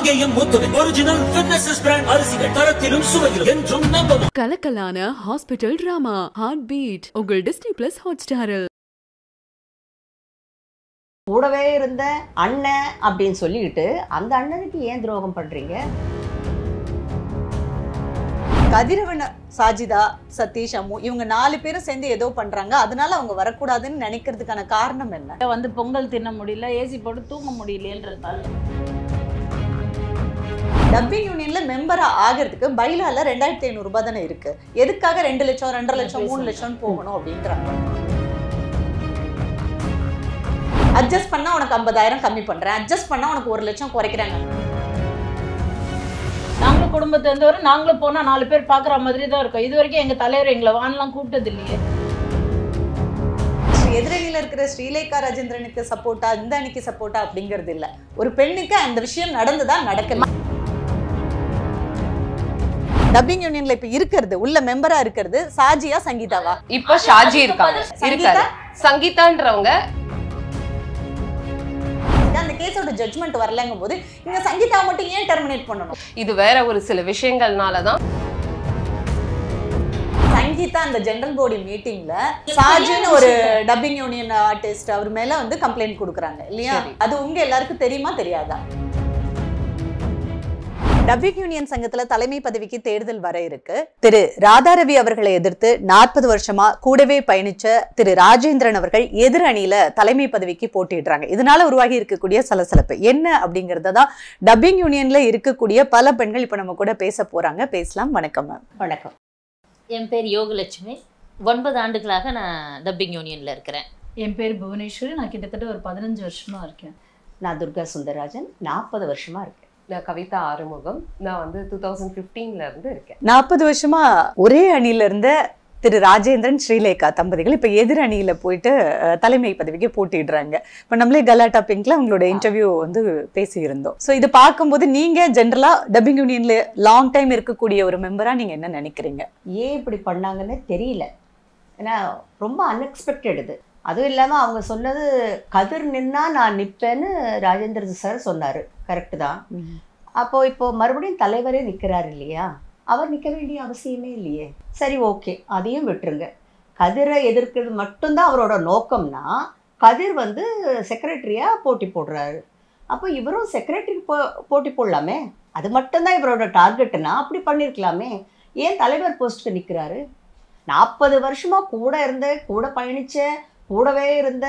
காங்கேயம் முத்துவின் original fitness brand அரிசிகள் தரத்திலும் சுவையிலும் என்றும் நம்பவும் கலக்கலான ஹாஸ்பிட்டல் டிராமா ஹார்ட் பீட் உங்கள் டிஸ்னி பிளஸ் ஹாட் ஸ்டாரில் கூடவே இருந்த அண்ணன் அப்படின்னு சொல்லிக்கிட்டு அந்த அண்ணனுக்கு ஏன் துரோகம் பண்றீங்க கதிரவன் சாஜிதா சதீஷ் அம்மு இவங்க நாலு பேரும் சேர்ந்து ஏதோ பண்றாங்க அதனால அவங்க வரக்கூடாதுன்னு நினைக்கிறதுக்கான காரணம் என்ன வந்து பொங்கல் தின்ன முடியல ஏசி போட்டு தூங்க முடியலன்றதால டப்பிங் யூனியன்ல மெம்பரா ஆகிறதுக்கு பைலால ரெண்டாயிரத்தி ஐநூறு ரூபாய் தானே இருக்கு எதுக்காக ரெண்டு லட்சம் ரெண்டரை லட்சம் மூணு லட்சம் போகணும் அப்படின்றாங்க அட்ஜஸ்ட் பண்ணா உனக்கு ஐம்பதாயிரம் கம்மி பண்றேன் அட்ஜஸ்ட் பண்ணா உனக்கு ஒரு லட்சம் குறைக்கிறாங்க நாங்களும் குடும்பத்தை இருந்தவரை நாங்களும் போனா நாலு பேர் பாக்குற மாதிரி தான் இருக்கும் இது வரைக்கும் எங்க தலைவர் எங்களை வானலாம் கூப்பிட்டது இல்லையே எதிரணியில இருக்கிற ஸ்ரீலேகா ராஜேந்திரனுக்கு சப்போர்ட்டா இந்த அணிக்கு சப்போர்ட்டா அப்படிங்கிறது இல்ல ஒரு பெண்ணுக்கு அந்த விஷயம் நடந்துதான் நடக்கல டப்பிங் யூனியன்ல இப்ப இருக்கிறது உள்ள மெம்பரா இருக்கிறது சாஜியா சங்கீதாவா இப்போ ஷாஜி இருக்காங்க சங்கீதா? இருக்காரு சங்கீதான்றவங்க இது அந்த கேஸோட ஜட்மெண்ட் வரலங்கும் போது இங்க சங்கீதா மட்டும் ஏன் டெர்மினேட் பண்ணணும் இது வேற ஒரு சில விஷயங்கள்னால தான் சங்கீதா அந்த ஜெனரல் பாடி மீட்டிங்ல சாஜின்னு ஒரு டப்பிங் யூனியன் ஆர்டிஸ்ட் அவர் மேல வந்து கம்ப்ளைண்ட் கொடுக்குறாங்க இல்லையா சரி. அது உங்க எல்லாருக்கும் தெரியுமா தெரியாதா டப்பிங் யூனியன் சங்கத்துல தலைமை பதவிக்கு தேர்தல் வர இருக்கு திரு ராதாரவி அவர்களை எதிர்த்து நாற்பது வருஷமா கூடவே பயணிச்ச திரு ராஜேந்திரன் அவர்கள் எதிர் அணியில தலைமை பதவிக்கு போட்டிடுறாங்க இதனால உருவாகி இருக்கக்கூடிய சலசலப்பு என்ன அப்படிங்கறத தான் டப்பிங் யூனியன்ல இருக்கக்கூடிய பல பெண்கள் இப்ப நம்ம கூட பேச போறாங்க பேசலாம் வணக்கம் மேம் வணக்கம் என் பேர் யோகலட்சுமி ஒன்பது ஆண்டுகளாக நான் டப்பிங் யூனியனில் இருக்கிறேன் என் பேர் புவனேஸ்வரி நான் கிட்டத்தட்ட ஒரு பதினஞ்சு வருஷமா இருக்கேன் நான் துர்கா சுந்தரராஜன் நாற்பது வருஷமா இருக்கேன் நான் கவிதா ஆறுமுகம் நான் வந்து டூ தௌசண்ட் ஃபிஃப்டீன்ல இருந்து இருக்கேன் நாற்பது வருஷமா ஒரே அணியில இருந்த திரு ராஜேந்திரன் ஸ்ரீலேகா தம்பதிகள் இப்ப எதிர் அணியில போயிட்டு அஹ், தலைமை பதவிக்கு போட்டிடுறாங்க இப்ப நம்மளே கலாட்டா பிங்க்ல உங்களோட இன்டர்வியூ வந்து பேசியிருந்தோம் சோ இது பார்க்கும்போது நீங்க ஜென்ரலா டப்பிங் யூனியன்ல லாங் டைம் இருக்கக்கூடிய ஒரு மெம்பரா நீங்க என்ன நினைக்கிறீங்க ஏன் இப்படி பண்ணாங்கன்னு தெரியல ஏன்னா ரொம்ப அன்எக்ஸ்பெக்டட் இது அதுவும் இல்லாமல் அவங்க சொன்னது கதிர் நின்னா நான் நிற்பேன்னு ராஜேந்திர சார் சொன்னார் கரெக்டு தான் அப்போ இப்போ மறுபடியும் தலைவரே நிற்கிறாரு இல்லையா அவர் நிற்க வேண்டிய அவசியமே இல்லையே சரி ஓகே அதையும் விட்டுருங்க கதிரை எதிர்க்கிறது மட்டும்தான் அவரோட நோக்கம்னா கதிர் வந்து செக்ரட்டரியாக போட்டி போடுறாரு அப்போ இவரும் செக்ரட்டரி போ போட்டி போடலாமே அது மட்டும்தான் இவரோட டார்கெட்டுனா அப்படி பண்ணியிருக்கலாமே ஏன் தலைவர் போஸ்ட்டுக்கு நிற்கிறாரு நாற்பது வருஷமா கூட இருந்த கூட பயணிச்ச கூடவே இருந்த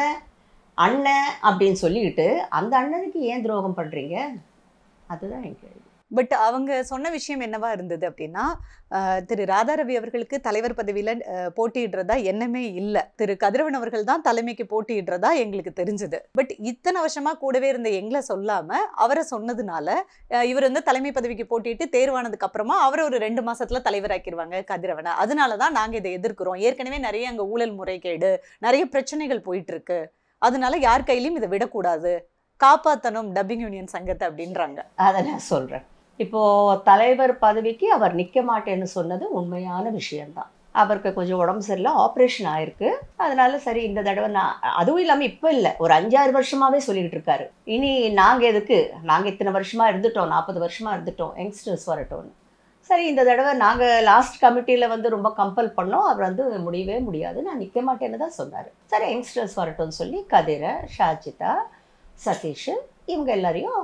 அண்ணன் அப்படின்னு சொல்லிக்கிட்டு அந்த அண்ணனுக்கு ஏன் துரோகம் பண்றீங்க அதுதான் என் கேள்வி பட் அவங்க சொன்ன விஷயம் என்னவா இருந்தது அப்படின்னா அஹ், திரு ராதாரவி அவர்களுக்கு தலைவர் பதவியில அஹ், போட்டியிடுறதா எண்ணமே இல்லை திரு கதிரவன் அவர்கள் தான் தலைமைக்கு போட்டியிடுறதா எங்களுக்கு தெரிஞ்சது பட் இத்தனை வருஷமா கூடவே இருந்த எங்களை சொல்லாம அவரை சொன்னதுனால அஹ், இவர் வந்து தலைமை பதவிக்கு போட்டியிட்டு தேர்வானதுக்கு அப்புறமா அவரை ஒரு ரெண்டு மாசத்துல தலைவராக்கிடுவாங்க கதிரவனை அதனால தான் நாங்க இதை எதிர்க்கிறோம் ஏற்கனவே நிறைய அங்க ஊழல் முறைகேடு நிறைய பிரச்சனைகள் போயிட்டு இருக்கு அதனால யார் கையிலயும் இதை விடக்கூடாது காப்பாத்தணும் டப்பிங் யூனியன் சங்கத்தை அப்படின்றாங்க அதை நான் சொல்றேன் இப்போ தலைவர் பதவிக்கு அவர் நிற்க மாட்டேன்னு சொன்னது உண்மையான விஷயம்தான் அவருக்கு கொஞ்சம் உடம்பு சரியில்லை ஆப்ரேஷன் ஆயிருக்கு அதனால சரி இந்த தடவை நான் அதுவும் இல்லாமல் இப்போ இல்லை ஒரு அஞ்சாறு வருஷமாவே சொல்லிக்கிட்டு இருக்காரு இனி நாங்கள் எதுக்கு நாங்கள் இத்தனை வருஷமா இருந்துட்டோம் நாற்பது வருஷமா இருந்துட்டோம் யங்ஸ்டர்ஸ் வரட்டும்னு சரி இந்த தடவை நாங்கள் லாஸ்ட் கமிட்டியில் வந்து ரொம்ப கம்பல் பண்ணோம் அவர் வந்து முடியவே முடியாது நான் நிற்க மாட்டேன்னு தான் சொன்னார் சரி யங்ஸ்டர்ஸ் வரட்டும்னு சொல்லி கதிரை ஷாஜிதா சதீஷ் இவங்க எல்லாரையும்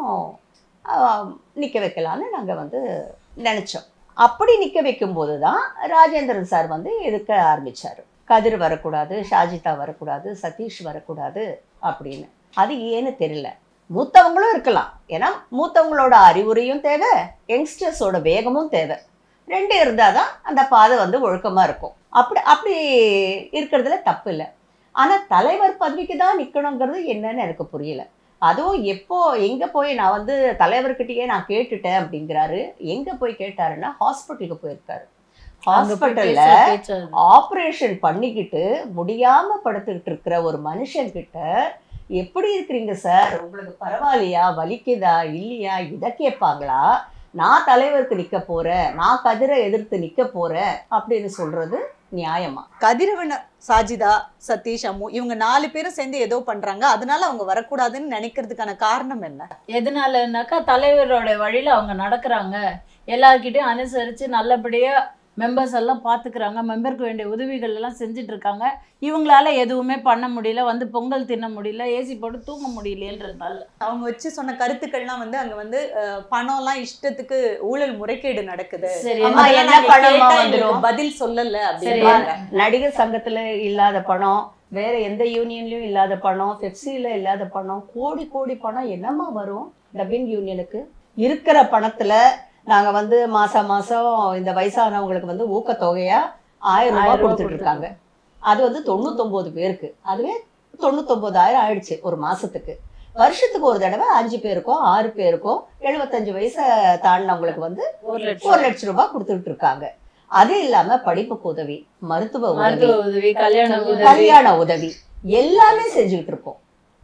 நிற்க வைக்கலான்னு நாங்கள் வந்து நினச்சோம் அப்படி நிற்க வைக்கும்போது தான் ராஜேந்திரன் சார் வந்து எதுக்க ஆரம்பிச்சார் கதிர் வரக்கூடாது ஷாஜிதா வரக்கூடாது சதீஷ் வரக்கூடாது அப்படின்னு அது ஏன்னு தெரியல மூத்தவங்களும் இருக்கலாம் ஏன்னா மூத்தவங்களோட அறிவுரையும் தேவை யங்ஸ்டர்ஸோட வேகமும் தேவை ரெண்டு இருந்தால் தான் அந்த பாதை வந்து ஒழுக்கமாக இருக்கும் அப்படி அப்படி இருக்கிறதுல தப்பு இல்லை ஆனால் தலைவர் பதவிக்கு தான் நிற்கணுங்கிறது என்னன்னு எனக்கு புரியல அதுவும் எப்போ எங்கே போய் நான் வந்து தலைவர்கிட்டயே நான் கேட்டுட்டேன் அப்படிங்கிறாரு எங்கே போய் கேட்டாருன்னா ஹாஸ்பிட்டலுக்கு போயிருக்காரு அங்க போய் ஹாஸ்பிட்டல்ல பேசுற பேச்சு அது. ஆப்ரேஷன் பண்ணிக்கிட்டு முடியாம படுத்துக்கிட்டு இருக்கிற ஒரு மனுஷன்கிட்ட எப்படி இருக்கிறீங்க சார் உங்களுக்கு பரவாயில்லையா வலிக்குதா இல்லையா இதை கேட்பாங்களா நான் தலைவருக்கு நிற்க போறேன் நான் கதிரை எதிர்த்து நிற்க போறேன் அப்படின்னு சொல்றது நியாயமா கதிரவன் சாஜிதா சதீஷ் அம்மு இவங்க நாலு பேரும் சேர்ந்து ஏதோ பண்றாங்க அதனால அவங்க வரக்கூடாதுன்னு நினைக்கிறதுக்கான காரணம் என்ன எதனாலனாக்கா தலைவரோட வழியில அவங்க நடக்கிறாங்க எல்லார்கிட்டயும் அனுசரிச்சு நல்லபடியா மெம்பர்ஸ் எல்லாம் பார்த்துக்கிறாங்க மெம்பருக்கு வேண்டிய உதவிகள் எல்லாம் செஞ்சுட்டு இருக்காங்க இவங்களால எதுவுமே பண்ண முடியல வந்து பொங்கல் தின்ன முடியல ஏசி போட்டு தூங்க முடியலன்றதுனால அவங்க வச்சு சொன்ன கருத்துக்கள்லாம் வந்து அங்க வந்து அஹ், பணம்லாம் இஷ்டத்துக்கு ஊழல் முறைகேடு நடக்குது சரி ஆமா, அதெல்லாம் என்ன நாங்க பணமா கேட்டா வந்துரும்? எங்களுக்கு பதில் சொல்லல சரி. அப்படின்னு நடிகர் சங்கத்துல இல்லாத பணம் வேற எந்த யூனியன்லயும் இல்லாத பணம் பெப்சில இல்லாத பணம் கோடி கோடி பணம் என்னமா வரும் டப்பிங் யூனியனுக்கு இருக்கிற பணத்துல நாங்க வந்து மாசம் மாசம் இந்த வயசானவங்களுக்கு வந்து ஊக்கத்தொகையா ஆயிரம் ரூபாய் ஆயிரம் ரூபாய் கொடுத்துட்டு இருக்காங்க அது வந்து தொண்ணூத்தொன்பது பேருக்கு அதுவே தொண்ணூத்தொன்பதாயிரம் ஆயிடுச்சு ஒரு மாசத்துக்கு வருஷத்துக்கு ஒரு தடவை அஞ்சு பேருக்கோ ஆறு பேருக்கோ எழுபத்தஞ்சு வயசை தாண்டினவங்களுக்கு வந்து ஒரு ஒரு லட்சம் லட்சம் ரூபாய் கொடுத்துட்டு இருக்காங்க அது இல்லாம படிப்புக்கு உதவி மருத்துவ உதவி மருத்துவ உதவி கல்யாண உதவி கல்யாண உதவி எல்லாமே செஞ்சுக்கிட்டு இருக்கோம்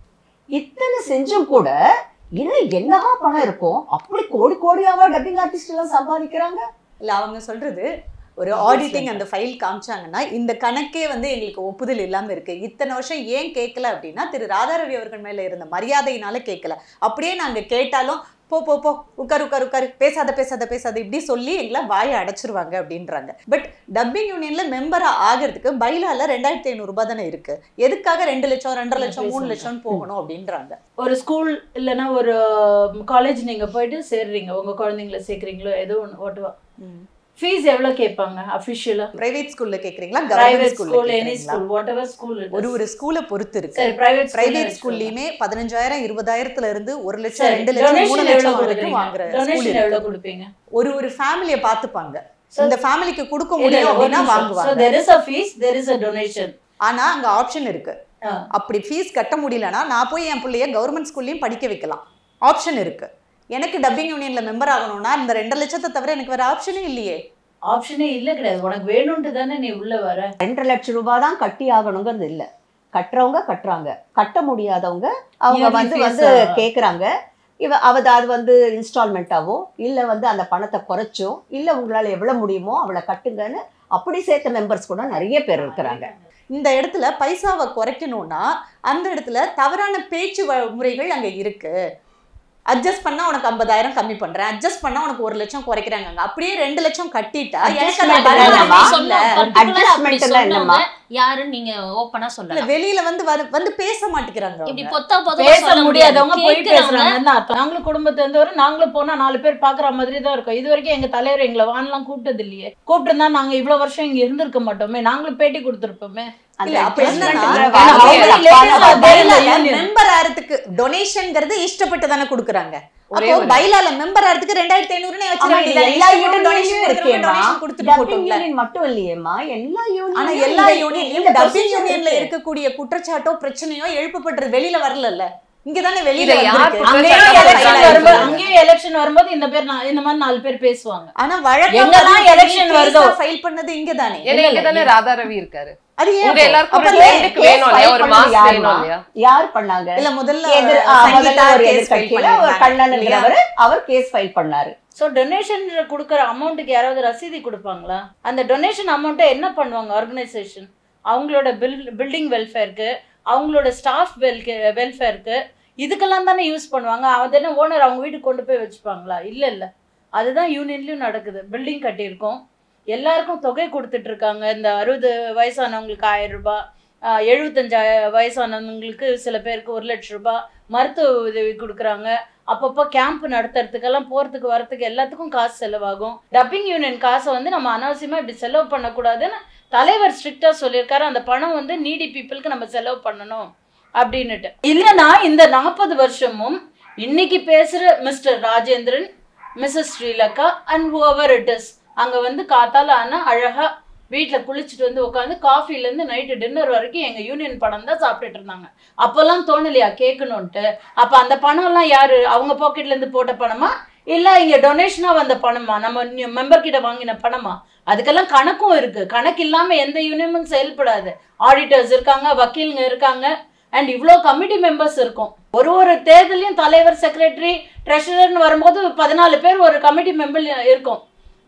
இத்தனை செஞ்சும் கூட இன்னும் என்னவா பணம் இருக்கும் அப்படி கோடி கோடியாவா டப்பிங் ஆர்டிஸ்ட் எல்லாம் சம்பாதிக்கிறாங்க இல்ல அவங்க சொல்றது ஒரு ஆடிட்டிங் அந்த ஃபைல் காமிச்சாங்கன்னா இந்த கணக்கே வந்து எங்களுக்கு ஒப்புதல் இல்லாம இருக்கு இத்தனை வருஷம் ஏன் கேட்கல அப்படின்னா திரு ராதாரவி அவர்கள் மேல இருந்த மரியாதையினால கேட்கல அப்படியே நாங்க கேட்டாலும் போ போ போ உட்காரு உட்காரு உட்காரு பேசாத பேசாத பேசாத இப்படி சொல்லி எங்களை வாயை அடைச்சிருவாங்க அப்படின்றாங்க பட் டப்பிங் யூனியன்ல மெம்பரா ஆகிறதுக்கு பைலால ரெண்டாயிரத்தி ஐநூறு ரூபாய் தானே இருக்கு எதுக்காக ரெண்டு லட்சம் ரெண்டரை லட்சம் மூணு லட்சம் போகணும் அப்படின்றாங்க ஒரு ஸ்கூல் இல்லைன்னா ஒரு காலேஜ் நீங்க போயிட்டு சேர்றீங்க உங்க குழந்தைங்கள சேர்க்குறீங்களோ ஏதோ ஒன்று ஓட்டுவா ஃபீஸ் எவ்வளோ கேட்பாங்க அஃபிஷியலா பிரைவேட் ஸ்கூல்ல கேக்குறீங்களா பிரைவேட் கவர்மெண்ட் ஸ்கூல் ஸ்கூல்ல any school whatever school ஒரு ஒரு ஸ்கூலை பொறுத்து இருக்கு சரி பிரைவேட் பிரைவேட் ஸ்கூல்லயுமே பதினஞ்சாயிரம் இருபதாயிரத்துல இருந்து ஒரு லட்சம் ரெண்டு லட்சம் மூணு டொனேஷன் லட்சம் எவ்வளோ வரைக்கும் கொடுக்குறீங்க வாங்குற ஸ்கூல் டொனேஷன் இருக்கு எவ்வளோ கொடுப்பீங்க ஒரு ஒரு ஃபேமிலியை பார்த்துப்பாங்க So- இந்த ஃபேமிலிக்கு கொடுக்க இல்ல, முடியும் இல்ல, ஒரு அப்படின்னா நிமிஷம். So வாங்குவாங்க there is a fees, there is a donation. ஆனா அங்க ஆப்ஷன் இருக்கு ஆ. அப்படி ஃபீஸ் கட்ட முடியலன்னா நான் போய் என் பிள்ளைய கவர்மெண்ட் ஸ்கூல்லயும் படிக்க வைக்கலாம் ஆப்ஷன் இருக்கு எனக்கு டப்பிங் யூனியன்ல மெம்பர் ஆகணும்னா இந்த ரெண்டு லட்சத்தை தவிர எனக்கு வேற ஆப்ஷனே இல்லையே ஆப்ஷனே இல்ல கிடையாது உனக்கு வேணும்ட்டு தானே நீ உள்ள வர ரெண்டரை லட்சம் ரூபாய் தான் கட்டி ஆகணுங்கிறது இல்ல கட்டுறவங்க கட்டுறாங்க கட்ட முடியாதவங்க அவங்க Yearly வந்து fees வந்து ஆ? கேக்குறாங்க இவ அவ அது வந்து இன்ஸ்டால்மெண்ட்டாவோ இல்ல வந்து அந்த பணத்தை குறைச்சோ இல்ல உங்களால எவ்வளவு முடியுமோ அவளை கட்டுங்கன்னு அப்படி சேர்த்த மெம்பர்ஸ் கூட நிறைய பேர் இருக்கிறாங்க இந்த இடத்துல பைசாவை குறைக்கணும்னா அந்த இடத்துல தவறான பேச்சு வ- முறைகள் அங்க இருக்கு அட்ஜஸ்ட் பண்ணா உனக்கு ஐம்பதாயிரம் கம்மி பண்றேன் அட்ஜஸ்ட் பண்ணா உனக்கு ஒரு லட்சம் குறைக்கிறாங்க அங்க. அப்படியே ரெண்டு லட்சம் கட்டிட்டா எனக்கு அந்த Adjustment வருமானம் என்னம்மா? இல்ல. Adjustment எல்லாம் என்னம்மா? யாருன்னு நீங்க ஓப்பனா இல்ல சொல்லலாம் வெளியில வந்து வரு- வந்து பேச மாட்டேங்கிறாங்க இப்படி அவங்க. பொத்தா பொத்தா பேச சொல்ல முடியாதவங்க முடியாது போய் கேக்குறவங்க பேசுறாங்கன்னு தான் அர்த்தம் நாங்களும் குடும்பத்தை இருந்தவரை நாங்களும் போனா நாலு பேர் பாக்குற மாதிரி தான் இருக்கும் இது வரைக்கும் எங்க தலைவர் எங்களை வானலாம் கூப்பிட்டது இல்லையே கூப்பிட்டு நாங்க இவ்வளவு வருஷம் இங்க இருந்திருக்க மாட்டோமே நாங்களும் பேட்டி கொடுத்திருப்போமே அந்த இல்ல, அப்ப adjustment என்னன்னா, ல வேணா, வந்து அவங்க தப்பான ladies வார்த்தை. are பைலால union. மெம்பர் ஆறதுக்கு டொனேஷன்ங்கிறது இஷ்டப்பட்டு தானே கொடுக்குறாங்க ஒரே அப்போ ஒரு- பைலால மெம்பர் ஆறதுக்கு ரெண்டாயிரத்தி ஐநூறுனே ஆமா, இது வச்சிருக்காங்க எல்லா இஷ்டப்பட்டு யூனியன்லயும் donation கொடுக்குறவங்க இருக்கேம்மா. donation கொடுத்துட்டு Dubbing போட்டோம்ல. union மட்டும் இல்லையேம்மா எல்லா ஆனா யூனியன்லயும் எல்லா இந்த- யூனியன்லயும் இந்த டப்பிங் position யூனியன்ல இருக்கு. இருக்கக்கூடிய குற்றச்சாட்டோ பிரச்சனையோ எழுப்பப்படுறது வெளியில வரல இங்கதானே வெளியில இதை யார் வந்திருக்கு. அங்கேயும் குற்றச்சாட்டு எலெக்ஷன் file வரும்போது ஆயிடுச்சு. அங்கேயும் எலெக்ஷன் வரும்போது இந்த பேர் நான் இந்த மாதிரி நாலு பேர் பேசுவாங்க ஆனா வழக்கம் எங்கெல்லாம் election வருதோ. ஃபைல் பண்ணது இங்கதானே ஏன்னா இங்க தானே ராதா ரவி இருக்காரு அது ஏன் உங்க அப்போ? எல்லாருக்கும் அப்ப ஒரு ஏன் ரெண்டுக்கு case வேணும் இல்லையா file ஒரு பண்ணது மாஸ் யாரும்மா? வேணும் இல்லையா யார் பண்ணாங்க இல்ல முதல்ல எதிர்- ஆ, சங்கீதா முதல்ல ஒரு case file எதிர்க்கட்சியில ஒரு பண்ணிருந்தாங்க. கண்ணனுங்கிறவர் அவர் கேஸ் ஃபைல் பண்ணாரு ஸோ டொனேஷன் கொடுக்குற அமௌண்ட்டுக்கு யாராவது ரசீதி கொடுப்பாங்களா அந்த டொனேஷன் அமௌண்ட்டை என்ன பண்ணுவாங்க ஆர்கனைசேஷன் அவங்களோட பில் பில்டிங் வெல்ஃபேருக்கு அவங்களோட ஸ்டாஃப் வெல் வெல்ஃபேருக்கு இதுக்கெல்லாம் தானே யூஸ் பண்ணுவாங்க அது என்ன ஓனர் அவங்க வீட்டுக்கு கொண்டு போய் வச்சுப்பாங்களா இல்லை இல்லை அதுதான் யூனியன்லேயும் நடக்குது பில்டிங் கட்டியிருக்கோம் எல்லாருக்கும் தொகை கொடுத்துட்டு இருக்காங்க இந்த அறுபது வயசானவங்களுக்கு ஆயிரம் ரூபாய் ஆஹ் எழுபத்தஞ்சு வயசானவங்களுக்கு சில பேருக்கு ஒரு லட்ச ரூபாய் மருத்துவ உதவி கொடுக்குறாங்க அப்பப்போ கேம்ப் நடத்துறதுக்கெல்லாம் போகிறதுக்கு வரத்துக்கு எல்லாத்துக்கும் காசு செலவாகும் டப்பிங் யூனியன் காசை வந்து நம்ம அனாவசியமாக இப்படி செலவு பண்ணக்கூடாதுன்னு தலைவர் ஸ்ட்ரிக்டாக சொல்லியிருக்காரு அந்த பணம் வந்து நீடி பீப்புளுக்கு நம்ம செலவு பண்ணணும் அப்படின்னுட்டு இல்லைன்னா இந்த நாற்பது வருஷமும் இன்னைக்கு பேசுகிற Mr Rajendran Mrs Srilaka and over it is அங்கே வந்து காத்தால ஆனால் அழகாக வீட்டில் குளிச்சுட்டு வந்து உட்காந்து காஃபிலேருந்து நைட்டு டின்னர் வரைக்கும் எங்கள் யூனியன் பணம் தான் சாப்பிட்டுட்டு இருந்தாங்க அப்போல்லாம் தோணலையா கேட்கணுன்ட்டு அப்போ அந்த பணம்லாம் யார் அவங்க பாக்கெட்லேருந்து போட்ட பணமா இல்லை இங்கே டொனேஷனாக வந்த பணமா நம்ம மெம்பர் கிட்ட வாங்கின பணமா அதுக்கெல்லாம் கணக்கும் இருக்கு கணக்கு இல்லாமல் எந்த யூனியனும் செயல்படாது ஆடிட்டர்ஸ் இருக்காங்க வக்கீலுங்க இருக்காங்க அண்ட் இவ்வளோ கமிட்டி மெம்பர்ஸ் இருக்கும் ஒரு ஒரு தேர்தலையும் தலைவர் செக்ரட்டரி ட்ரெஷரர்னு வரும்போது பதினாலு பேர் ஒரு கமிட்டி மெம்பர் இருக்கும்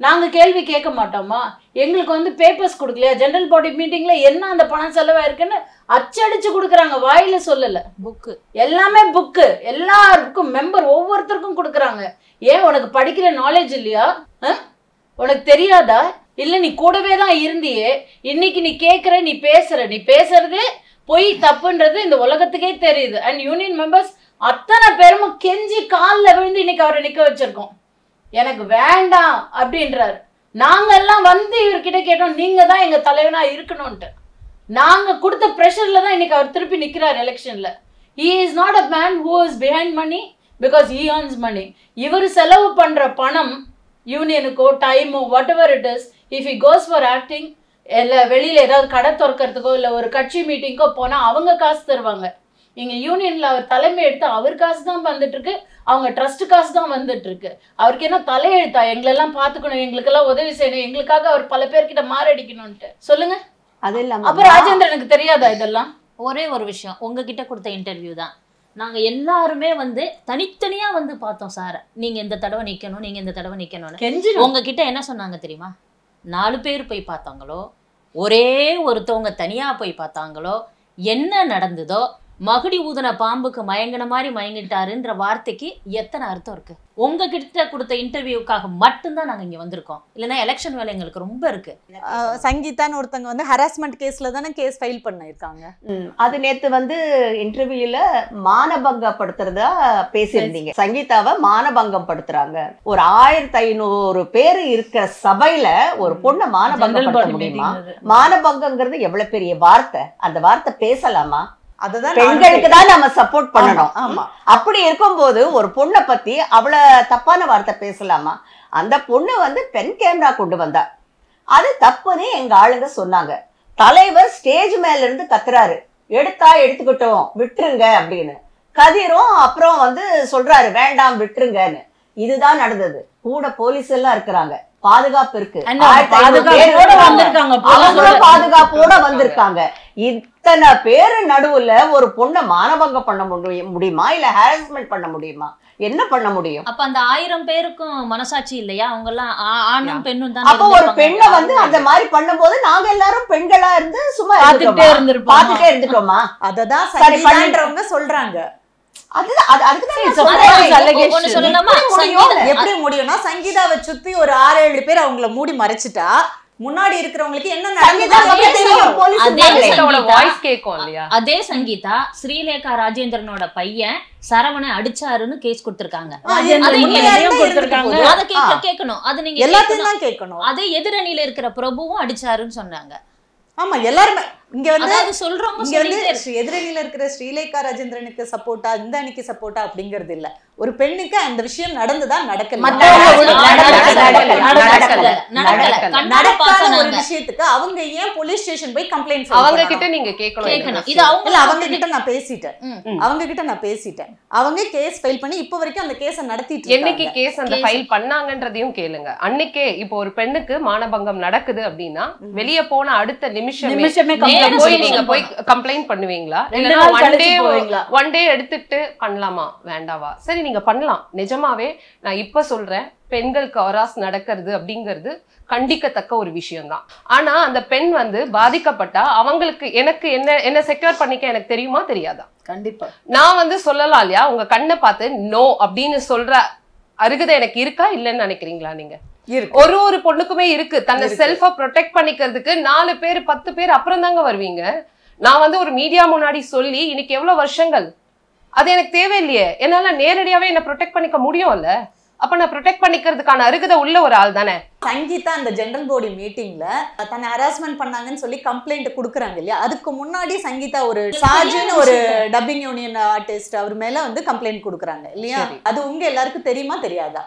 நாங்க கேள்வி கேட்க மாட்டோமா எங்களுக்கு வந்து பேப்பர்ஸ் கொடுக்கலையா ஜெனரல் பாடி மீட்டிங்ல என்ன அந்த பணம் செலவாயிருக்குன்னு அச்சடிச்சு கொடுக்குறாங்க வாயில சொல்லல புக்கு எல்லாமே புக்கு எல்லாருக்கும் மெம்பர் ஒவ்வொருத்தருக்கும் கொடுக்குறாங்க ஏன் உனக்கு படிக்கிற நாலேஜ் இல்லையா அஹ்? உனக்கு தெரியாதா இல்ல நீ கூடவே தான் இருந்தியே இன்னைக்கு நீ கேக்குற நீ பேசுற நீ பேசுறதே பொய் தப்புன்றது இந்த உலகத்துக்கே தெரியுது அண்ட் யூனியன் மெம்பர்ஸ் அத்தனை பேரும் கெஞ்சி காலில் விழுந்து இன்னைக்கு அவரை நிக்க வச்சிருக்கோம் எனக்கு வேண்டாம் அப்படின்றாரு நாங்க எல்லாம் வந்து இவர்கிட்ட கேட்டோம் நீங்க தான் எங்க தலைவனா இருக்கணும்ட்டு நாங்க கொடுத்த ப்ரெஷர்ல தான் இன்னைக்கு அவர் திருப்பி நிக்கிறார் எலெக்ஷன்ல he is not a man who is behind money because he earns money இவர் செலவு பண்ற பணம் யூனியனுக்கோ டைமோ whatever it is if he goes for acting இல்லை வெளியில் ஏதாவது கடை திறக்கிறதுக்கோ இல்லை ஒரு கட்சி மீட்டிங்கோ போனால் அவங்க காசு தருவாங்க இங்கே யூனியனில் அவர் தலைமை எடுத்து அவர் காசு தான் வந்துட்டு இருக்கு அவங்க ட்ரஸ்ட் காசு தான் வந்துட்டு இருக்கு அவருக்கு என்ன தலையெழுத்தா எங்களெல்லாம் பார்த்துக்கணும் எங்களுக்கெல்லாம் உதவி செய்யணும் எங்களுக்காக அவர் பல பேர்கிட்ட மாரடிக்கணும்ட்டு சொல்லுங்க அது அப்ப இல்லாம ராஜேந்திரனுக்கு தெரியாதா இதெல்லாம் ஒரே ஒரு விஷயம் உங்ககிட்ட கொடுத்த இன்டர்வியூ தான் நாங்க எல்லாருமே வந்து தனித்தனியா வந்து பார்த்தோம் சார் நீங்க இந்த தடவை நிக்கணும் நீங்க இந்த தடவை நிக்கணும்னு கெஞ்சி உங்ககிட்ட என்ன சொன்னாங்க தெரியுமா நாலு பேர் போய் பார்த்தாங்களோ ஒரே ஒருத்தவங்க தனியா போய் பார்த்தாங்களோ என்ன நடந்ததோ மகுடி ஊதுன பாம்புக்கு மயங்கின மாதிரி மயங்கிட்டாருன்ற வார்த்தைக்கு எத்தனை அர்த்தம் இருக்கு உங்ககிட்ட கொடுத்த இன்டர்வியூக்காக மட்டும்தான் நாங்க இங்க வந்திருக்கோம் இல்லைன்னா எலெக்ஷன் வேலை எங்களுக்கு ரொம்ப இருக்கு அஹ் சங்கீதான்னு ஒருத்தங்க வந்து ஹராஸ்மெண்ட் கேஸ்ல தானே கேஸ் ஃபைல் பண்ணியிருக்காங்க ம், அது நேத்து வந்து இன்டர்வியூல மானபங்கப்படுத்துறதா பேசியிருந்தீங்க சங்கீதாவை மானபங்கம் படுத்துறாங்க ஒரு ஆயிரத்தி ஐநூறு பேர் இருக்கிற சபையில ஒரு பொண்ணை ஜெனரல் மானபங்கப்படுத்த பாடி முடியுமா மீட்டிங் மானபங்கங்கிறது எவ்வளவு பெரிய வார்த்தை அந்த வார்த்தை பேசலாமா அதுதான் பெண்களுக்கு தான் நம்ம சப்போர்ட் பண்ணணும் ஆமா, ஆமா. அப்படி இருக்கும்போது ஒரு பொண்ணை பத்தி அவ்வளவு தப்பான வார்த்தை பேசலாமா அந்த பொண்ணு வந்து பெண் கேமரா கொண்டு வந்தா அது தப்புன்னு எங்க ஆளுங்க சொன்னாங்க தலைவர் ஸ்டேஜ் மேல இருந்து கத்துறாரு எடுத்தா எடுத்துக்கிட்டோம் விட்டுருங்க அப்படின்னு கதிரும் அப்புறம் வந்து சொல்றாரு வேண்டாம் விட்டுருங்கன்னு இதுதான் நடந்தது கூட போலீஸ் எல்லாம் இருக்கிறாங்க பாதுகாப்பு இருக்கு ஆயிரத்தி ஐநூறு பேர் பாதுகாப்போட இருக்காங்க. வந்திருக்காங்க அவங்களும் பாதுகாப்போட வந்திருக்காங்க இத்தனை பேரு நடுவுல ஒரு பொண்ணை மானபங்கம் பண்ண முடியும் முடியுமா இல்ல ஹாரஸ்மெண்ட் பண்ண முடியுமா என்ன பண்ண முடியும் அப்ப அந்த ஆயிரம் பேருக்கும் மனசாட்சி இல்லையா அவங்க எல்லாம் ஆ- ஆணும் பெண்ணும் தான் அப்போ ஒரு பெண்ணை வந்து அந்த மாதிரி பண்ணும்போது நாங்க எல்லாரும் பெண்களா இருந்து சும்மா பார்த்துட்டே இருந்துட்டோமா? இருந்திருப்போமா? பார்த்துட்டே இருந்துட்டோமா அததான் சரி, சங்கீதான்றவங்க சொல்றாங்க அதுதான் அது- அதுக்குதான் நான் It's a சொல்றேன். false allegation. ஒண்ணு சொல்லலாமா எப்படி முடியும்? சங்கீதா- எப்படி முடியும்னா சங்கீதாவை சுத்தி ஒரு ஆறு ஏழு பேர் அவங்கள மூடி மறைச்சிட்டா முன்னாடி இருக்கிறவங்களுக்கு என்ன சங்கீதா நடந்ததுன்னு பத்தி தெரியும், தெரியும் போலீஸ் அதே இருந்தாங்களே. சங்கீதாவோட சங்கீதா- வாய்ஸ் கேட்கும் இல்லையா அதே சங்கீதா ஸ்ரீலேகா ராஜேந்திரனோட பையன் சரவணை அடிச்சாருன்னு கேஸ் கொடுத்திருக்காங்க ஆ, அது இது நீங்க உண்மையா எதையும் இருந்தா கொடுத்திருக்காங்க. இருந்துட்டு அதை கேட்க ஆ. கேட்கணும் அது நீங்க எல்லாத்தையும் கேட்கணும். தான் கேட்கணும் அதே எதிரணியில இருக்கிற பிரபுவும் அடிச்சாருன்னு சொன்னாங்க ஆமா எல்லாருமே இங்க வந்து அதாவது சொல்றவங்க இங்க வந்து சொல்லிட்டே ஸ்ரீ- எதிரணியில இருக்கிற ஸ்ரீலேகா ராஜேந்திரனுக்கு சப்போர்ட்டா இந்த அணிக்கு சப்போர்ட்டா அப்படிங்கிறது இல்ல ஒரு பெண்ணுக்கு அந்த விஷயம் நடந்துதா நடக்கல மத்தவங்க நடக்கல, விட- நடக்கல, நடக்கல, நடக்கல, நடக்கல, நடக்கல. நடக்கல. கண்ணால நடக்காத பார்த்தோம் ஒரு நாங்க. விஷயத்துக்கு அவங்க ஏன் போலீஸ் ஸ்டேஷன் போய் கம்ப்ளைண்ட் அவங்க கிட்ட நீங்க கேட்கணும் இந்த கேட்கணும் இது விஷயம். அவங்க இல்ல அவங்க கிட்ட நான் பேசிட்டேன் ம். அவங்க கிட்ட நான் பேசிட்டேன் அவங்க கேஸ் ஃபைல் பண்ணி இப்ப வரைக்கும் அந்த கேஸ நடத்திட்டு என்னைக்கு இருக்காங்க கேஸ் அந்த Case- ஃபைல் பண்ணாங்கன்றதையும் கேளுங்க அன்னைக்கே இப்போ ஒரு பெண்ணுக்கு மானபங்கம் நடக்குது அப்படின்னா வெளிய போன அடுத்த நிமிஷமே நிமிஷமே நேரா complaint போய் station நீங்க போய் போகணும். கம்ப்ளைண்ட் பண்ணுவீங்களா ரெண்டு இல்லைன்னா நாள் ஒன் கழிச்சு டே போவீங்களா? ஒன் டே எடுத்துட்டு பண்ணலாமா வேண்டாவா சரி நீங்க பண்ணலாம் நிஜமாவே நான் இப்ப சொல்றேன் பெண்களுக்கு அராஸ் நடக்கிறது அப்படிங்கிறது கண்டிக்கத்தக்க ஒரு விஷயம்தான் ஆனா அந்த பெண் வந்து பாதிக்கப்பட்டா அவங்களுக்கு எனக்கு என்ன என்ன செக்யூர் பண்ணிக்க எனக்கு தெரியுமா தெரியாதா கண்டிப்பா நான் வந்து சொல்லலாம் இல்லையா உங்க கண்ணை பார்த்து நோ அப்படின்னு சொல்ற அருகதை எனக்கு இருக்கா இல்லைன்னு நினைக்கிறீங்களா நீங்க இருக்கு ஒரு ஒரு பொண்ணுக்குமே இருக்கு தன்னை இருக்கு. செல்ஃபா ப்ரொடெக்ட் பண்ணிக்கிறதுக்கு நாலு பேர் பத்து பேர் அப்புறம் தாங்க வருவீங்க நான் வந்து ஒரு மீடியா முன்னாடி சொல்லி இன்னைக்கு எவ்வளவு வருஷங்கள் அது எனக்கு தேவையில்லையே என்னால நேரடியாவே என்ன ப்ரொடெக்ட் பண்ணிக்க முடியும்ல அப்ப நான் ப்ரொடெக்ட் பண்ணிக்கிறதுக்கான அருகதை உள்ள ஒரு ஆள் தானே சங்கீதா அந்த ஜெனரல் பாடி மீட்டிங்ல தன்னை ஹராஸ்மெண்ட் பண்ணாங்கன்னு சொல்லி கம்ப்ளைண்ட் கொடுக்குறாங்க இல்லையா அதுக்கு முன்னாடி சங்கீதா ஒரு சாஜின்னு ஒரு டப்பிங் யூனியன் ஆர்டிஸ்ட் அவர் மேல வந்து கம்ப்ளைண்ட் கொடுக்குறாங்க இல்லையா சரி. அது உங்க எல்லாருக்கும் தெரியுமா தெரியாதா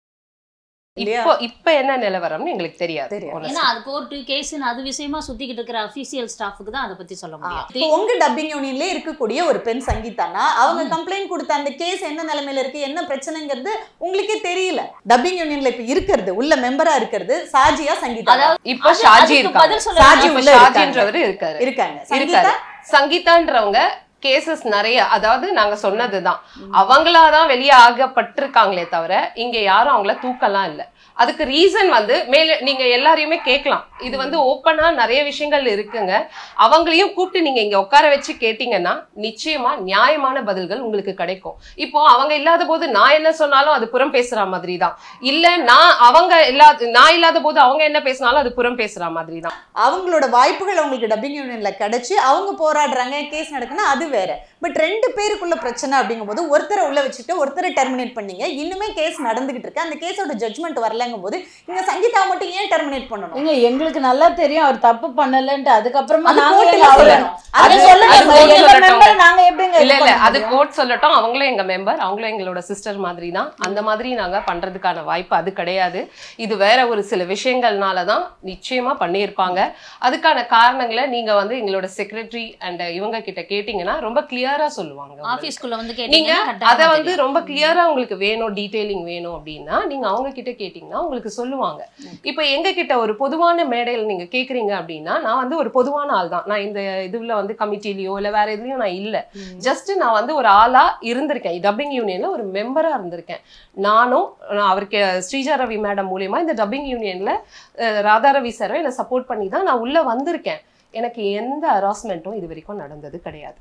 இல்லையா இப்போ இப்ப என்ன நிலவரம்னு எங்களுக்கு தெரியாது தெரியாது. honestly. ஏன்னா அது கோர்ட்டு கேஸ்னு அது விஷயமா சுத்திக்கிட்டு இருக்கிற அபிஷியல் ஸ்டாஃபுக்கு தான் அதை பத்தி சொல்ல இப்போ முடியும் உங்க டப்பிங் யூனியன்ல இருக்கக்கூடிய ஒரு பெண் சங்கீதானா அவங்க கம்ப்ளைண்ட் கொடுத்த அந்த கேஸ் என்ன நிலைமையில இருக்கு என்ன பிரச்சனைங்கிறது உங்களுக்கே தெரியல டப்பிங் யூனியன்ல இப்ப இருக்கிறது உள்ள மெம்பரா இருக்கிறது சாஜியா சங்கீதா அதாவது இப்ப அது- ஷாஜி அதுக்கு இருக்காங்க பதில் சொல்ல சாஜி இப்ப உள்ள இருக்காங்க. ஷாஜின்றவரு இருக்காரு இருக்காங்க இருக்காரு சங்கீதா சங்கீதான்றவங்க கேசஸ் நிறைய அதாவது நாங்க சொன்னதுதான் அவங்களாதான் வெளியே ஆகப்பட்டிருக்காங்களே தவிர இங்க யாரும் அவங்கள தூக்கலாம் இல்ல அதுக்கு ரீசன் வந்து மேல நீங்க எல்லாரையுமே கேட்கலாம் இது வந்து ஓப்பனா நிறைய விஷயங்கள் இருக்குங்க அவங்களையும் கூப்பிட்டு நீங்க இங்க உட்கார வச்சு கேட்டீங்கன்னா நிச்சயமா நியாயமான பதில்கள் உங்களுக்கு கிடைக்கும் இப்போ அவங்க இல்லாத போது நான் என்ன சொன்னாலும் அது புறம் பேசுற மாதிரி தான் இல்ல நான் அவங்க இல்லாத நான் இல்லாத போது அவங்க என்ன பேசினாலும் அது புறம் பேசுற மாதிரி தான் அவங்களோட வாய்ப்புகள் அவங்களுக்கு டப்பிங் யூனியன்ல கிடைச்சு அவங்க போராடுறாங்க கேஸ் நடக்குன்னா அது வேற பட் ரெண்டு பேருக்குள்ள பிரச்சனை அப்படிங்கும்போது ஒருத்தரை உள்ள வச்சுட்டு ஒருத்தரை டெர்மினேட் பண்ணீங்க இன்னுமே கேஸ் நடந்துகிட்டு இருக்கு அந்த கேஸோட ஜட்மெண்ட் வரலங்கும் போது இங்க சங்கீதா மட்டும் ஏன் டெர்மினேட் பண்ணணும் ஏங்க எங்களுக்கு நல்லா தெரியும் அவர் தப்பு பண்ணலன்ட்டு அதுக்கப்புறமா அது நாங்க court ஏங்க ல அவரை- சொல்லணும். அதை அது- சொல்லுங்க அது court எங்க சொல்லட்டும். member நாங்க எப்படிங்க இல்ல இது இல்ல பண்ண அது முடியும்? கோர்ட் சொல்லட்டும் அவங்களும் எங்க மெம்பர் அவங்களும் எங்களோட சிஸ்டர் மாதிரி தான் அந்த மாதிரி நாங்க பண்றதுக்கான வாய்ப்பு அது கிடையாது இது வேற ஒரு சில விஷயங்கள்னால தான் நிச்சயமா பண்ணியிருப்பாங்க அதுக்கான காரணங்களை நீங்க வந்து எங்களோட செக்ரட்டரி அண்ட் இவங்க கிட்ட கேட்டீங்கன்னா ரொம்ப கிளியரா சொல்லுவாங்க உங்களுக்கு. ஆபீஸ்க்குள்ள வந்து நீங்க கேட்டீங்கன்னா அத கட்டாயமா வந்து தெரியும். ரொம்ப கிளியரா உங்களுக்கு வேணும் டீடைலிங் வேணும் அப்படின்னா நீங்க அவங்க கிட்ட கேட்டீங்கன்னா உங்களுக்கு சொல்லுவாங்க இப்ப எங்க கிட்ட ஒரு பொதுவான மேடையில் நீங்க கேக்குறீங்க அப்படின்னா நான் வந்து ஒரு பொதுவான ஆள் தான் நான் இந்த இதுல வந்து கமிட்டிலயோ இல்ல வேற எதுலயும் நான் இல்ல ஜஸ்ட் நான் வந்து ஒரு ஆளா இருந்திருக்கேன் டப்பிங் யூனியன்ல ஒரு மெம்பரா இருந்திருக்கேன் நானும் நான் அவருக்கு ஸ்ரீஜா ரவி மேடம் மூலியமா இந்த டப்பிங் யூனியன்ல அஹ், ராதா ரவி சாரும் என்னை சப்போர்ட் பண்ணி தான் நான் உள்ள வந்திருக்கேன் எனக்கு எந்த ஹராஸ்மெண்ட்டும் இது வரைக்கும் நடந்தது கிடையாது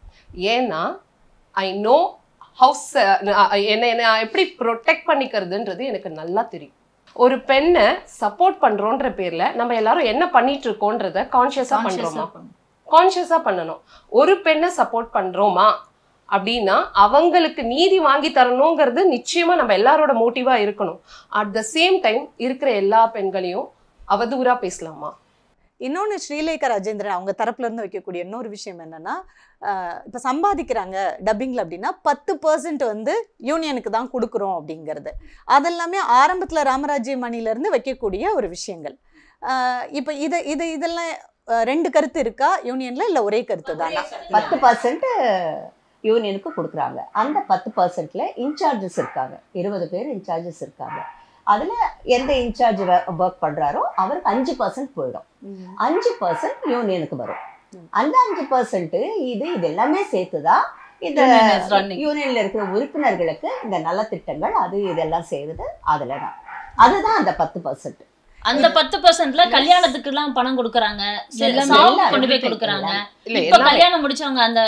ஏன்னா ஐ நோ ஹவுஸ் என்ன என்ன எப்படி ப்ரொடெக்ட் பண்ணிக்கிறதுன்றது எனக்கு நல்லா தெரியும் ஒரு பெண்ணை சப்போர்ட் பண்றோன்ற பேர்ல நம்ம எல்லாரும் என்ன பண்ணிட்டு இருக்கோன்றத கான்சியஸா பண்றோமா கான்ஷியஸா பண்ணணும் ஒரு பெண்ணை சப்போர்ட் பண்றோமா அப்படின்னா அவங்களுக்கு நீதி வாங்கி தரணுங்கிறது நிச்சயமா நம்ம எல்லாரோட மோட்டிவா இருக்கணும் அட் த சேம் டைம் இருக்கிற எல்லா பெண்களையும் அவதூறா பேசலாமா இன்னொன்று ஸ்ரீலேகா ராஜேந்திரன் அவங்க தரப்புல இருந்து வைக்கக்கூடிய இன்னொரு விஷயம் என்னன்னா இப்போ சம்பாதிக்கிறாங்க டப்பிங்கில் அப்படின்னா பத்து பர்சன்ட் வந்து யூனியனுக்கு தான் கொடுக்குறோம் அப்படிங்கிறது அதெல்லாமே ஆரம்பத்தில் ராமராஜ்யம் மணிலேருந்து வைக்கக்கூடிய ஒரு விஷயங்கள் இப்போ இதை இது இதெல்லாம் அஹ், ரெண்டு கருத்து இருக்கா யூனியன்ல இல்லை ஒரே கருத்து தானா பத்து பர்சன்ட் யூனியனுக்கு கொடுக்குறாங்க அந்த பத்து பர்சன்ட்ல இன்சார்ஜஸ் இருக்காங்க இருபது பேர் இன்சார்ஜஸ் இருக்காங்க அதுல எந்த இன்சார்ஜ் ஒர்க் பண்றாரோ அவருக்கு அஞ்சு பர்சன்ட் போயிடும் அஞ்சு பர்சன்ட் யூனியனுக்கு வரும் அந்த அஞ்சு பர்சன்ட் இது இது எல்லாமே சேர்த்துதான் இந்த Union is running. யூனியன்ல இருக்கிற உறுப்பினர்களுக்கு இந்த நலத்திட்டங்கள் அது இதெல்லாம் செய்யுது அதுல தான் அதுதான் அந்த பத்து பர்சன்ட் அந்த பத்து பர்சன்ட்ல கல்யாணத்துக்கு எல்லாம் பணம் கொடுக்கறாங்க எல்லாமே, சாவுக்கு எல்லாமே, கொண்டு போய் everything, கொடுக்கறாங்க இல்ல இப்ப எல்லாமே கல்யாணம் முடிச்சவங்க அந்த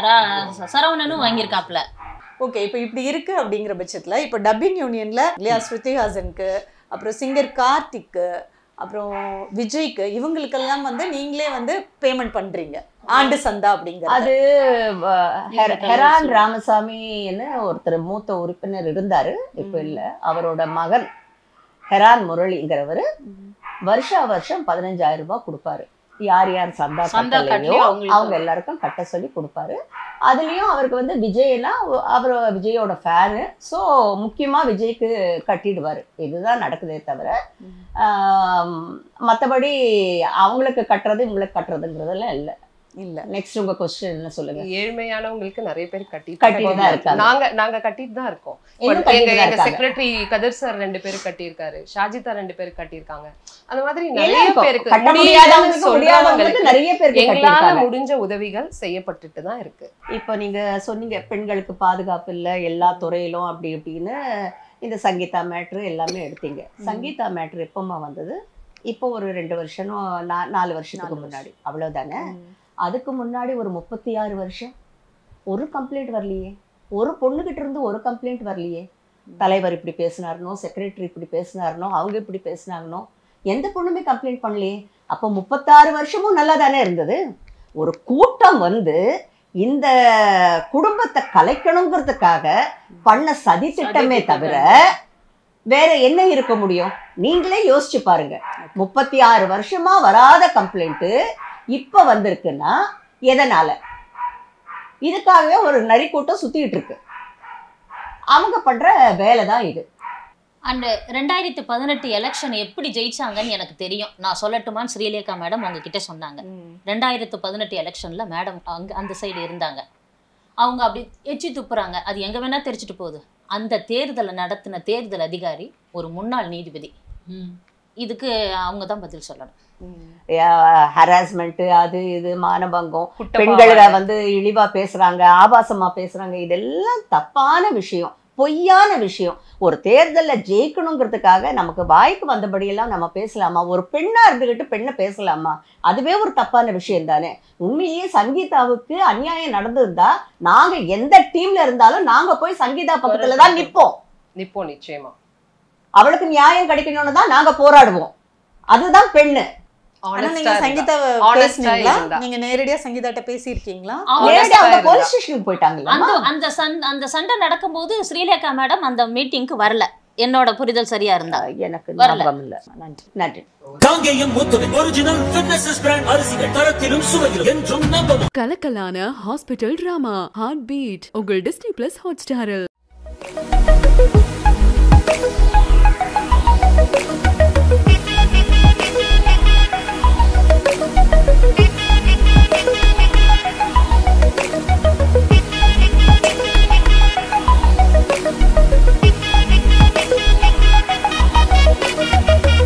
ரா- சரவணனும் வாங்கியிருக்காப்ல ஓகே இப்போ இப்படி இருக்கு அப்படிங்கிற பட்சத்துல இப்போ டப்பிங் யூனியன்ல இல்லையா ஸ்ருதிஹாசனுக்கு அப்புறம் சிங்கர் கார்த்திக்கு அப்புறம் விஜய்க்கு இவங்களுக்கெல்லாம் வந்து நீங்களே வந்து பேமெண்ட் பண்றீங்க ஆண்டு சந்தா அப்படிங்கிறது அது அஹ், ஹெர- ஹெரான் ராமசாமின்னு ஒருத்தர் மூத்த உறுப்பினர் இருந்தாரு இப்ப இல்ல அவரோட மகன் ஹெரான் முரளிங்கிறவர் வருஷா வருஷம் பதினஞ்சாயிரம் ரூபாய் கொடுப்பாரு யார் யார் சந்தா சந்தா கட்டலையோ கட்டலையோ அவங்களுக்கு. அவங்க எல்லாருக்கும் கட்ட சொல்லி கொடுப்பாரு அதுலயும் அவருக்கு வந்து விஜய்னா அவர் விஜயோட ஃபேனு ஸோ முக்கியமா விஜய்க்கு கட்டிடுவாரு இதுதான் நடக்குதே தவிர மற்றபடி அவங்களுக்கு கட்டுறது இவங்களுக்கு கட்டுறதுங்கிறதெல்லாம் இல்லை இல்ல நெக்ஸ்ட் உங்க கொஸ்டின் என்ன சொல்லுங்க ஏழ்மையானவங்களுக்கு நிறைய பேர் கட்டிட்டு கட்டிட்டு தான் இருக்காங்க. நாங்க நாங்க கட்டிட்டு தான் இருக்கோம் இன்னும் எங்க கட்டிட்டு தான் எங்க இருக்காங்க. செக்ரட்டரி கதிர் சார் ரெண்டு பேரும் கட்டியிருக்காரு ஷாஜிதா ரெண்டு பேரும் கட்டியிருக்காங்க அந்த மாதிரி எல்லாம் நிறைய இருக்கும். பேருக்கு கட்ட முடியலன்னு முடியாதவங்களுக்கு முடியாதவங்களுக்கு சொல்றவங்களுக்கு நிறைய பேருக்கு எங்களால கட்டியிருக்காங்க. முடிஞ்ச உதவிகள் செய்யப்பட்டுட்டு தான் இருக்கு இப்போ நீங்க சொன்னீங்க பெண்களுக்கு பாதுகாப்பு இல்லை எல்லா துறையிலும் அப்படி இப்படின்னு இந்த சங்கீதா மேட்ரு எல்லாமே எடுத்தீங்க சங்கீதா மேட்ரு எப்பமா வந்தது இப்போ ஒரு ரெண்டு வருஷம் நா- நாலு வருஷத்துக்கு நாலு முன்னாடி அவ்வளவுதானே அதுக்கு முன்னாடி ஒரு முப்பத்தி ஆறு வருஷம் ஒரு கம்ப்ளைண்ட் வரலையே ஒரு பொண்ணுகிட்ட இருந்து ஒரு கம்ப்ளைண்ட் வரலையே தலைவர் இப்படி பேசினாருனோ செக்ரட்டரி இப்படி பேசினாருனோ அவங்க இப்படி பேசினாங்கனோ எந்த பொண்ணுமே கம்ப்ளைண்ட் பண்ணலையே அப்போ முப்பத்தாறு வருஷமும் நல்லா தானே இருந்தது ஒரு கூட்டம் வந்து இந்த குடும்பத்தை கலைக்கணுங்கிறதுக்காக பண்ண சதி திட்டமே தவிர வேற என்ன இருக்க முடியும் நீங்களே யோசிச்சு பாருங்க முப்பத்தி ஆறு வருஷமா வராத கம்ப்ளைண்ட் இப்ப வந்திருக்குன்னா எதனால இதுக்காகவே ஒரு நரி கூட்டம் சுத்திட்டு இருக்கு அவங்க பண்ற வேலை தான் இது அண்ட் ரெண்டாயிரத்தி பதினெட்டு எலெக்ஷன் எப்படி ஜெயிச்சாங்கன்னு எனக்கு தெரியும் நான் சொல்லட்டுமான்னு ஸ்ரீலேகா மேடம் உங்ககிட்ட சொன்னாங்க ரெண்டாயிரத்து பதினெட்டு எலெக்ஷன்ல மேடம் அங்க அந்த சைடு இருந்தாங்க அவங்க அப்படி எச்சி துப்புறாங்க அது எங்க வேணா தெரிச்சிட்டு போகுது அந்த தேர்தலை நடத்தின தேர்தல் அதிகாரி ஒரு முன்னாள் நீதிபதி இதுக்கு அவங்க தான் பதில் சொல்லணும் ஹராஸ்மெண்ட் அது இது மானபங்கம் குட்ட பெண்களை பாவாடை. வந்து இழிவா பேசுறாங்க ஆபாசமா பேசுறாங்க இதெல்லாம் தப்பான விஷயம் பொய்யான விஷயம் ஒரு தேர்தல்ல ஜெயிக்கணுங்கிறதுக்காக நமக்கு வாய்க்கு வந்தபடியெல்லாம் நம்ம பேசலாமா ஒரு பெண்ணா இருந்துகிட்டு பெண்ணை பேசலாமா அதுவே ஒரு தப்பான விஷயம் தானே உண்மையிலேயே சங்கீதாவுக்கு அநியாயம் நடந்திருந்தா நாங்க எந்த டீம்ல இருந்தாலும் நாங்க போய் சங்கீதா பக்கத்துல தான் நிப்போம் நிப்போம் நிச்சயமா அவளுக்கு நியாயம் கிடைக்கணும்னு தான் நாங்க போராடுவோம் அதுதான் பெண்ணு ஆனா Honest நீங்க ஆ இருந்தா. சங்கீதாவை Honest ஆ பேசுனீங்களா இருந்தா. நீங்க நேரடியா சங்கீதாட்ட பேசியிருக்கீங்களா அவங்க நேரடி அவங்க இருந்தா. போலீஸ் ஸ்டேஷனுக்கு போயிட்டாங்கல்ல அந்த அந்த சண் அந்த சண்டை நடக்கும்போது ஸ்ரீலேகா மேடம் அந்த மீட்டிங்க்கு வரல என்னோட புரிதல் சரியா இருந்தா எனக்கு வரல. ஞாபகம் இல்ல நன்றி நன்றி காங்கேயம் முத்துவின் ஒரிஜினல் ஃபிட்னஸ் பிராண்ட் அரிசிகள் தரத்திலும் சுவையிலும் என்றும் நம்பவும் கலக்கலான ஹாஸ்பிட்டல் டிராமா ஹார்ட் பீட் உங்கள் டிஸ்னி பிளஸ் ஹாட் ஸ்டாரில்